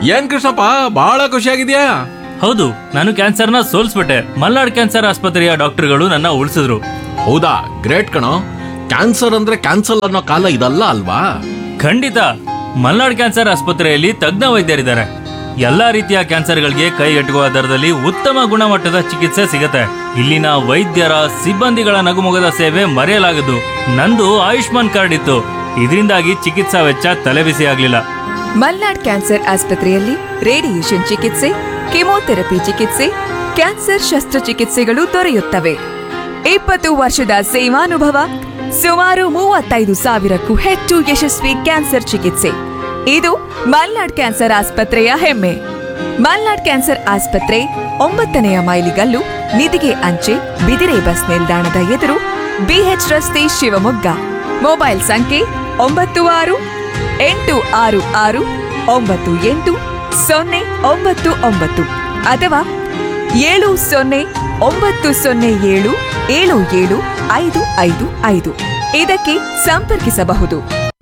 ಏನ್ ಕೃಷ್ಣಪ್ಪ ಬಹಳ ಖುಷಿಯಾಗಿದ್ಯಾ ಹೌದು ನಾನು ಕ್ಯಾನ್ಸರ್ನ ಸೋಲ್ಸ್ಬಿಟ್ಟೆ ಮಲ್ನಾಡ್ ಕ್ಯಾನ್ಸರ್ ಆಸ್ಪತ್ರೆಯ ಡಾಕ್ಟರ್ಗಳು ನನ್ನ ಉಳಿಸಿದ್ರು ಹೌದಾ ಗ್ರೇಟ್ ಕಣೋ ಕ್ಯಾನ್ಸರ್ ಅಂದ್ರೆ ಕ್ಯಾನ್ಸಲ್ ಅನ್ನೋ ಕಾಲ ಇದಲ್ಲ ಅಲ್ವಾ ಖಂಡಿತ ಮಲ್ನಾಡ್ ಕ್ಯಾನ್ಸರ್ ಆಸ್ಪತ್ರೆಯಲ್ಲಿ ತಜ್ಞ ವೈದ್ಯರಿದ್ದಾರೆ ಎಲ್ಲಾ ರೀತಿಯ ಕ್ಯಾನ್ಸರ್ಗಳಿಗೆ ಕೈಗೆಟುಕುವ ದರದಲ್ಲಿ ಉತ್ತಮ ಗುಣಮಟ್ಟದ ಚಿಕಿತ್ಸೆ ಸಿಗತ್ತೆ ಇಲ್ಲಿನ ವೈದ್ಯರ ಸಿಬ್ಬಂದಿಗಳ ನಗುಮೊಗದ ಸೇವೆ ಮರೆಯಲಾಗದು ನಂದು ಆಯುಷ್ಮಾನ್ ಕಾರ್ಡ್ ಇತ್ತು ಇದರಿಂದಾಗಿ ಚಿಕಿತ್ಸಾ ವೆಚ್ಚ ತಲೆಬಿಸಿ ಆಗ್ಲಿಲ್ಲ ಮಲ್ನಾಡ್ ಕ್ಯಾನ್ಸರ್ ಆಸ್ಪತ್ರೆಯಲ್ಲಿ ರೇಡಿಯೇಷನ್ ಚಿಕಿತ್ಸೆ ಕೆಮೊಥೆರಪಿ ಚಿಕಿತ್ಸೆ ಕ್ಯಾನ್ಸರ್ ಶಸ್ತ್ರಚಿಕಿತ್ಸೆಗಳು ದೊರೆಯುತ್ತವೆ ಇಪ್ಪತ್ತು ವರ್ಷದ ಸೇವಾನುಭವ ಸುಮಾರು ಮೂವತ್ತೈದು ಸಾವಿರಕ್ಕೂ ಹೆಚ್ಚು ಯಶಸ್ವಿ ಕ್ಯಾನ್ಸರ್ ಚಿಕಿತ್ಸೆ ಇದು ಮಲ್ನಾಡ್ ಕ್ಯಾನ್ಸರ್ ಆಸ್ಪತ್ರೆಯ ಹೆಮ್ಮೆ ಮಲ್ನಾಡ್ ಕ್ಯಾನ್ಸರ್ ಆಸ್ಪತ್ರೆ ಒಂಬತ್ತನೆಯ ಮೈಲಿಗಲ್ಲು ನಿಧಿಗೆ ಅಂಚೆ ಬಿದಿರೆ ಬಸ್ ನಿಲ್ದಾಣದ ಎದುರು ಬಿಎಚ್ ರಸ್ತೆ ಶಿವಮೊಗ್ಗ ಮೊಬೈಲ್ ಸಂಖ್ಯೆ ಒಂಬತ್ತು ಆರು ಎಂಟು ಆರು ಆರು ಒಂಬತ್ತು ಎಂಟು ಸೊನ್ನೆ ಒಂಬತ್ತು ಒಂಬತ್ತು ಅಥವಾ ಏಳು ಸೊನ್ನೆ ಒಂಬತ್ತು ಸೊನ್ನೆ ಏಳು ಏಳು ಏಳು ಐದು ಐದು ಐದು ಇದಕ್ಕೆ ಸಂಪರ್ಕಿಸಬಹುದು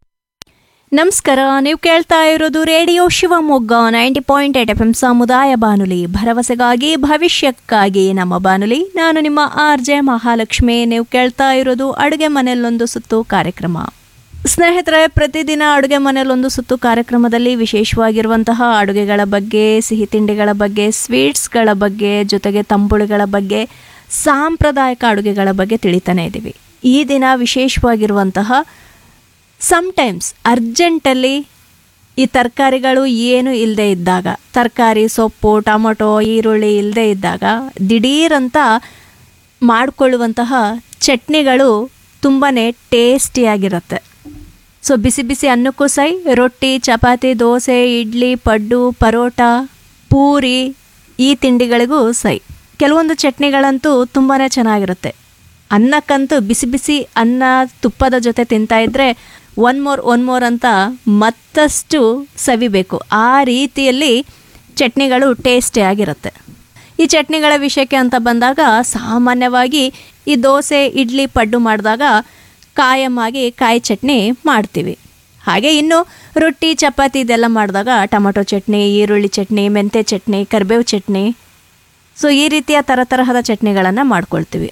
ನಮಸ್ಕಾರ ನೀವು ಕೇಳ್ತಾ ಇರೋದು radio Shivamogga ninety point eight F M ಸಮುದಾಯ ಬಾನುಲಿ ಭರವಸೆಗಾಗಿ ಭವಿಷ್ಯಕ್ಕಾಗಿ ನಮ್ಮ ಬಾನುಲಿ ನಾನು ನಿಮ್ಮ ಆರ್ ಜೆ ಮಹಾಲಕ್ಷ್ಮಿ ನೀವು ಕೇಳ್ತಾ ಇರೋದು ಅಡುಗೆ ಮನೆಯಲ್ಲೊಂದು ಸುತ್ತು ಕಾರ್ಯಕ್ರಮ ಸ್ನೇಹಿತರೆ ಪ್ರತಿದಿನ ಅಡುಗೆ ಮನೆಯಲ್ಲೊಂದು ಸುತ್ತು ಕಾರ್ಯಕ್ರಮದಲ್ಲಿ ವಿಶೇಷವಾಗಿರುವಂತಹ ಅಡುಗೆಗಳ ಬಗ್ಗೆ ಸಿಹಿ ತಿಂಡಿಗಳ ಬಗ್ಗೆ ಸ್ವೀಟ್ಸ್ಗಳ ಬಗ್ಗೆ ಜೊತೆಗೆ ತಂಬುಳಿಗಳ ಬಗ್ಗೆ ಸಾಂಪ್ರದಾಯಿಕ ಅಡುಗೆಗಳ ಬಗ್ಗೆ ತಿಳಿತಾನೆ ಇದ್ದೀವಿ ಈ ದಿನ ವಿಶೇಷವಾಗಿರುವಂತಹ ಸಮ್ಟೈಮ್ಸ್ ಅರ್ಜೆಂಟಲ್ಲಿ ಈ ತರಕಾರಿಗಳು ಏನು ಇಲ್ಲದೆ ಇದ್ದಾಗ ತರಕಾರಿ ಸೊಪ್ಪು ಟೊಮೊಟೊ ಈರುಳ್ಳಿ ಇಲ್ಲದೆ ಇದ್ದಾಗ ದಿಢೀರಂತ ಮಾಡಿಕೊಳ್ಳುವಂತಹ ಚಟ್ನಿಗಳು ತುಂಬಾ ಟೇಸ್ಟಿಯಾಗಿರುತ್ತೆ ಸೊ ಬಿಸಿ ಬಿಸಿ ಅನ್ನಕ್ಕೂ ಸೈ ರೊಟ್ಟಿ ಚಪಾತಿ ದೋಸೆ ಇಡ್ಲಿ ಪಡ್ಡು ಪರೋಟ ಪೂರಿ ಈ ತಿಂಡಿಗಳಿಗೂ ಸೈ ಕೆಲವೊಂದು ಚಟ್ನಿಗಳಂತೂ ತುಂಬಾ ಚೆನ್ನಾಗಿರುತ್ತೆ ಅನ್ನಕ್ಕಂತೂ ಬಿಸಿ ಬಿಸಿ ಅನ್ನ ತುಪ್ಪದ ಜೊತೆ ತಿಂತಾ ಇದ್ರೆ ಒನ್ ಮೋರ್ ಒನ್ ಮೋರ್ ಅಂತ ಮತ್ತಷ್ಟು ಸವಿಬೇಕು ಆ ರೀತಿಯಲ್ಲಿ ಚಟ್ನಿಗಳು ಟೇಸ್ಟಿ ಆಗಿರುತ್ತೆ ಈ ಚಟ್ನಿಗಳ ವಿಷಯಕ್ಕೆ ಅಂತ ಬಂದಾಗ ಸಾಮಾನ್ಯವಾಗಿ ಈ ದೋಸೆ ಇಡ್ಲಿ ಪಡ್ಡು ಮಾಡಿದಾಗ ಕಾಯಮ್ಮಾಗಿ ಕಾಯಿ ಚಟ್ನಿ ಮಾಡ್ತೀವಿ ಹಾಗೆ ಇನ್ನು ರೊಟ್ಟಿ ಚಪಾತಿ ಇದೆಲ್ಲ ಮಾಡಿದಾಗ ಟೊಮೊಟೊ ಚಟ್ನಿ ಈರುಳ್ಳಿ ಚಟ್ನಿ ಮೆಂತ್ಯ ಚಟ್ನಿ ಕರಿಬೇವು ಚಟ್ನಿ ಸೊ ಈ ರೀತಿಯ ಥರ ತರಹದ ಚಟ್ನಿಗಳನ್ನು ಮಾಡ್ಕೊಳ್ತೀವಿ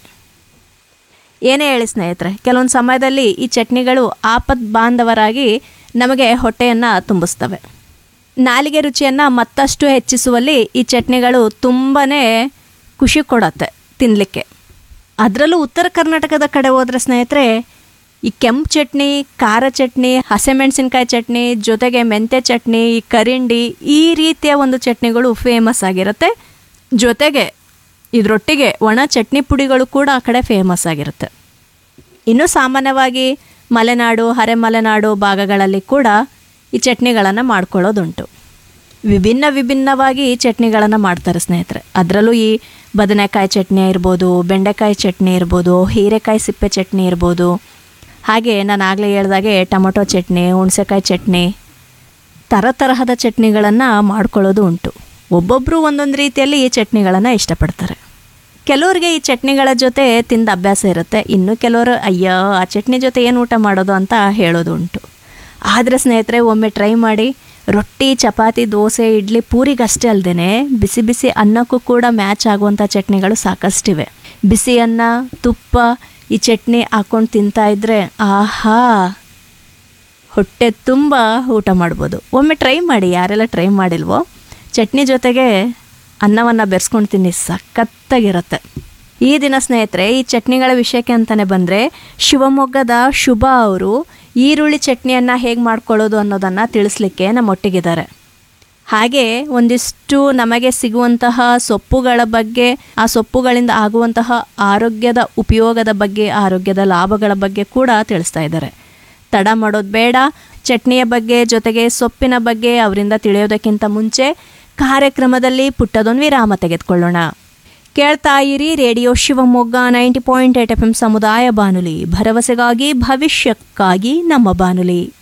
ಏನೇ ಹೇಳಿ ಸ್ನೇಹಿತರೆ ಕೆಲವೊಂದು ಸಮಯದಲ್ಲಿ ಈ ಚಟ್ನಿಗಳು ಆಪತ್ ಬಾಂಧವರಾಗಿ ನಮಗೆ ಹೊಟ್ಟೆಯನ್ನು ತುಂಬಿಸ್ತವೆ ನಾಲಿಗೆ ರುಚಿಯನ್ನು ಮತ್ತಷ್ಟು ಹೆಚ್ಚಿಸುವಲ್ಲಿ ಈ ಚಟ್ನಿಗಳು ತುಂಬಾ ಖುಷಿ ಕೊಡತ್ತೆ ತಿನ್ನಲಿಕ್ಕೆ ಅದರಲ್ಲೂ ಉತ್ತರ ಕರ್ನಾಟಕದ ಕಡೆ ಹೋದ್ರೆ ಸ್ನೇಹಿತರೆ ಈ ಕೆಂಪು ಚಟ್ನಿ ಖಾರ ಚಟ್ನಿ ಹಸಿಮೆಣಸಿನ್ಕಾಯಿ ಚಟ್ನಿ ಜೊತೆಗೆ ಮೆಂತ್ಯ ಚಟ್ನಿ ಈ ಕರಿಂಡಿ ಈ ರೀತಿಯ ಒಂದು ಚಟ್ನಿಗಳು ಫೇಮಸ್ ಆಗಿರುತ್ತೆ ಜೊತೆಗೆ ಇದರೊಟ್ಟಿಗೆ ಒಣ ಚಟ್ನಿ ಪುಡಿಗಳು ಕೂಡ ಆ ಕಡೆ ಫೇಮಸ್ ಆಗಿರುತ್ತೆ ಇನ್ನು ಸಾಮಾನ್ಯವಾಗಿ ಮಲೆನಾಡು ಮಲೆನಾಡು ಭಾಗಗಳಲ್ಲಿ ಕೂಡ ಈ ಚಟ್ನಿಗಳನ್ನು ಮಾಡ್ಕೊಳ್ಳೋದುಂಟು ವಿಭಿನ್ನ ವಿಭಿನ್ನವಾಗಿ ಚಟ್ನಿಗಳನ್ನು ಮಾಡ್ತಾರೆ ಸ್ನೇಹಿತರೆ ಅದರಲ್ಲೂ ಈ ಬದನೆಕಾಯಿ ಚಟ್ನಿ ಇರ್ಬೋದು ಬೆಂಡೆಕಾಯಿ ಚಟ್ನಿ ಇರ್ಬೋದು ಹೀರೆಕಾಯಿ ಸಿಪ್ಪೆ ಚಟ್ನಿ ಇರ್ಬೋದು ಹಾಗೆ ನಾನು ಆಗಲೇ ಹೇಳ್ದಾಗೆ ಟೊಮೊಟೊ ಚಟ್ನಿ ಹುಣಸೆಕಾಯಿ ಚಟ್ನಿ ಥರ ತರಹದ ಚಟ್ನಿಗಳನ್ನು ಮಾಡ್ಕೊಳ್ಳೋದು ಉಂಟು ಒಬ್ಬೊಬ್ಬರು ಒಂದೊಂದು ರೀತಿಯಲ್ಲಿ ಈ ಚಟ್ನಿಗಳನ್ನು ಇಷ್ಟಪಡ್ತಾರೆ ಕೆಲವರಿಗೆ ಈ ಚಟ್ನಿಗಳ ಜೊತೆ ತಿಂದ ಅಭ್ಯಾಸ ಇರುತ್ತೆ ಇನ್ನು ಕೆಲವರು ಅಯ್ಯೋ ಆ ಚಟ್ನಿ ಜೊತೆ ಏನು ಊಟ ಮಾಡೋದು ಅಂತ ಹೇಳೋದು ಉಂಟು ಆದರೆ ಸ್ನೇಹಿತರೆ ಒಮ್ಮೆ ಟ್ರೈ ಮಾಡಿ ರೊಟ್ಟಿ ಚಪಾತಿ ದೋಸೆ ಇಡ್ಲಿ ಪೂರಿಗಷ್ಟೇ ಅಲ್ಲದೆ ಬಿಸಿ ಬಿಸಿ ಅನ್ನಕ್ಕೂ ಕೂಡ ಮ್ಯಾಚ್ ಆಗುವಂಥ ಚಟ್ನಿಗಳು ಸಾಕಷ್ಟಿವೆ ಬಿಸಿ ಅನ್ನ ತುಪ್ಪ ಈ ಚಟ್ನಿ ಹಾಕ್ಕೊಂಡು ತಿಂತಾ ಇದ್ರೆ ಆಹಾ ಹೊಟ್ಟೆ ತುಂಬ ಊಟ ಮಾಡ್ಬೋದು ಒಮ್ಮೆ ಟ್ರೈ ಮಾಡಿ ಯಾರೆಲ್ಲ ಟ್ರೈ ಮಾಡಿಲ್ವೋ ಚಟ್ನಿ ಜೊತೆಗೆ ಅನ್ನವನ್ನು ಬೆರೆಸ್ಕೊಂಡು ತಿನ್ನಿ ಸಖತ್ತಾಗಿರುತ್ತೆ ಈ ದಿನ ಸ್ನೇಹಿತರೆ ಈ ಚಟ್ನಿಗಳ ವಿಷಯಕ್ಕೆ ಅಂತಲೇ ಬಂದರೆ ಶಿವಮೊಗ್ಗದ ಶುಭ ಅವರು ಈರುಳ್ಳಿ ಚಟ್ನಿಯನ್ನು ಹೇಗೆ ಮಾಡ್ಕೊಳ್ಳೋದು ಅನ್ನೋದನ್ನು ತಿಳಿಸ್ಲಿಕ್ಕೆ ನಮ್ಮೊಟ್ಟಿಗಿದ್ದಾರೆ ಹಾಗೆ ಒಂದಿಷ್ಟು ನಮಗೆ ಸಿಗುವಂತಹ ಸೊಪ್ಪುಗಳ ಬಗ್ಗೆ ಆ ಸೊಪ್ಪುಗಳಿಂದ ಆಗುವಂತಹ ಆರೋಗ್ಯದ ಉಪಯೋಗದ ಬಗ್ಗೆ ಆರೋಗ್ಯದ ಲಾಭಗಳ ಬಗ್ಗೆ ಕೂಡ ತಿಳಿಸ್ತಾ ಇದ್ದಾರೆ ತಡ ಮಾಡೋದು ಬೇಡ ಚಟ್ನಿಯ ಬಗ್ಗೆ ಜೊತೆಗೆ ಸೊಪ್ಪಿನ ಬಗ್ಗೆ ಅವರಿಂದ ತಿಳಿಯೋದಕ್ಕಿಂತ ಮುಂಚೆ ಕಾರ್ಯಕ್ರಮದಲ್ಲಿ ಪುಟ್ಟದೊಂದು ವಿರಾಮ ತೆಗೆದುಕೊಳ್ಳೋಣ ಕೇಳ್ತಾ ಇರಿ radio Shivamogga ninety point eight F M ಸಮುದಾಯ ಬಾನುಲಿ ಭರವಸೆಗಾಗಿ ಭವಿಷ್ಯಕ್ಕಾಗಿ ನಮ್ಮ ಬಾನುಲಿ